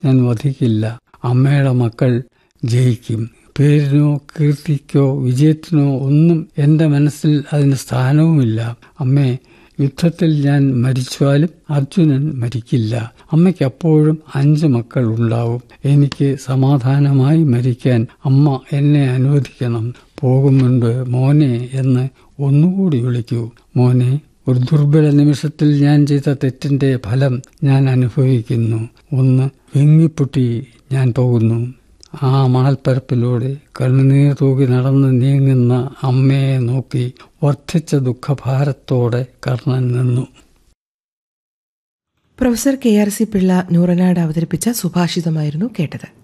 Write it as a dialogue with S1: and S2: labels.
S1: ഞാൻ വധിക്കില്ല അമ്മയുടെ മക്കൾ ജയിക്കും പേരിനോ കീർത്തിക്കോ വിജയത്തിനോ ഒന്നും എന്റെ മനസ്സിൽ അതിന് സ്ഥാനവുമില്ല അമ്മേ യുദ്ധത്തിൽ ഞാൻ മരിച്ചാലും അർജുനൻ മരിക്കില്ല അമ്മയ്ക്ക് അപ്പോഴും അഞ്ച് മക്കൾ ഉണ്ടാവും എനിക്ക് സമാധാനമായി മരിക്കാൻ അമ്മ എന്നെ അനുവദിക്കണം പോകും മുൻപ് മോനെ എന്ന് ഒന്നുകൂടി വിളിക്കൂ മോനെ ഒരു ദുർബല നിമിഷത്തിൽ ഞാൻ ചെയ്ത തെറ്റിന്റെ ഫലം ഞാൻ അനുഭവിക്കുന്നു ഒന്ന് വെങ്ങിപ്പൊട്ടി ഞാൻ പോകുന്നു ആ മണൽപ്പരപ്പിലൂടെ കണ്ണുനീർ തൂകി നടന്ന് നീങ്ങുന്ന അമ്മയെ നോക്കി വർദ്ധിച്ച ദുഃഖഭാരത്തോടെ കർണൻ നിന്നു
S2: പ്രൊഫസർ കെ ആർ സി പിള്ള നൂറനാട് അവതരിപ്പിച്ച സുഭാഷിതമായിരുന്നു കേട്ടത്